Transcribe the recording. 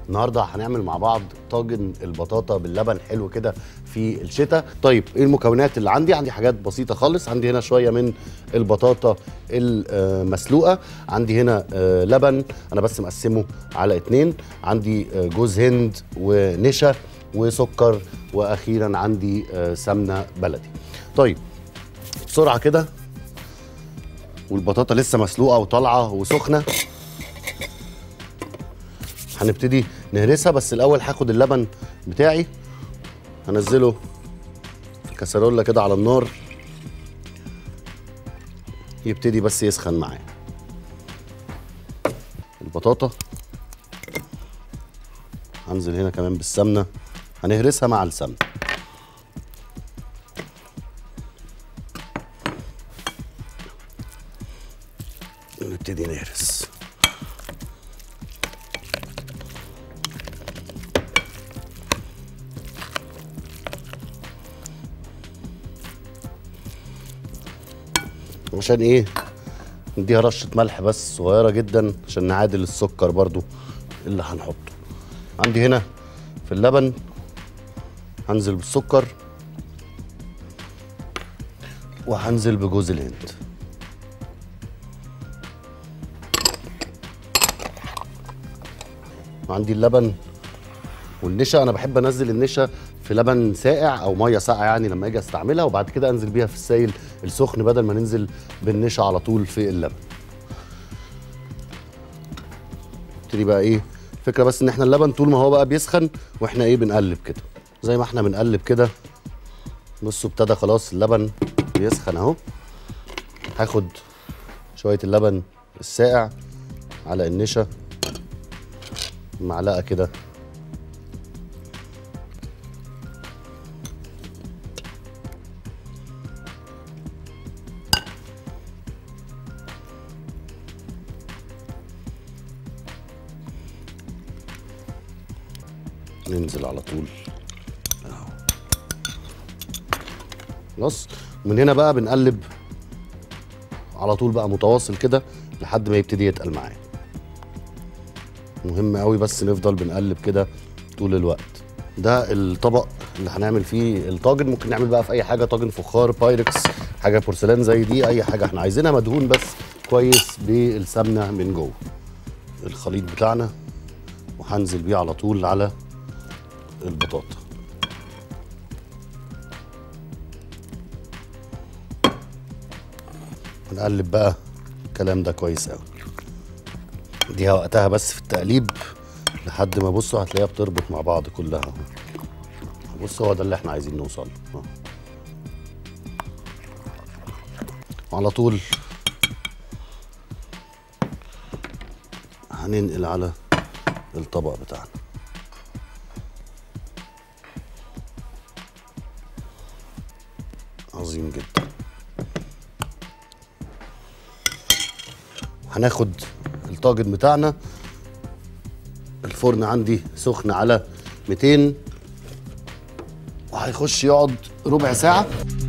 النهارده هنعمل مع بعض طاجن البطاطا باللبن حلو كده في الشتاء طيب ايه المكونات اللي عندي عندي حاجات بسيطه خالص عندي هنا شويه من البطاطا المسلوقه عندي هنا آه، لبن انا بس مقسمه على اتنين عندي آه، جوز هند ونشا وسكر واخيرا عندي آه، سمنه بلدي طيب بسرعه كده والبطاطا لسه مسلوقه وطالعه وسخنه هنبتدي نهرسها بس الاول هاخد اللبن بتاعي هنزله في كسرولة كده على النار يبتدي بس يسخن معايا البطاطا هنزل هنا كمان بالسمنه هنهرسها مع السمنه نبتدي نهرس عشان ايه نديها رشة ملح بس صغيرة جدا عشان نعادل السكر برضو اللي هنحطه عندي هنا في اللبن هنزل بالسكر وهنزل بجوز الهند عندي اللبن والنشا انا بحب انزل النشا في لبن ساقع او ميه ساقعه يعني لما اجي استعملها وبعد كده انزل بيها في السائل السخن بدل ما ننزل بالنشا على طول في اللبن نبتدي بقى ايه فكره بس ان احنا اللبن طول ما هو بقى بيسخن واحنا ايه بنقلب كده زي ما احنا بنقلب كده بصوا ابتدى خلاص اللبن بيسخن اهو هاخد شويه اللبن الساقع على النشا معلقه كده ننزل على طول أهو. خلاص من هنا بقى بنقلب على طول بقى متواصل كده لحد ما يبتدي يتقل معايا مهم قوي بس نفضل بنقلب كده طول الوقت ده الطبق اللي هنعمل فيه الطاجن ممكن نعمل بقى في اي حاجه طاجن فخار بايركس حاجه بورسلان زي دي اي حاجه احنا عايزينها مدهون بس كويس بالسمنه من جوه الخليط بتاعنا وهنزل بيه على طول على البطاطا هنقلب بقى الكلام ده كويس قوي اديها وقتها بس في التقليب لحد ما بصوا هتلاقيها بتربط مع بعض كلها اهو بص هو ده اللي احنا عايزين نوصل له اهو. على طول هننقل على الطبق بتاعنا عظيم جدا هناخد الطاجن بتاعنا الفرن عندي سخن على 200 وهيخش يقعد ربع ساعة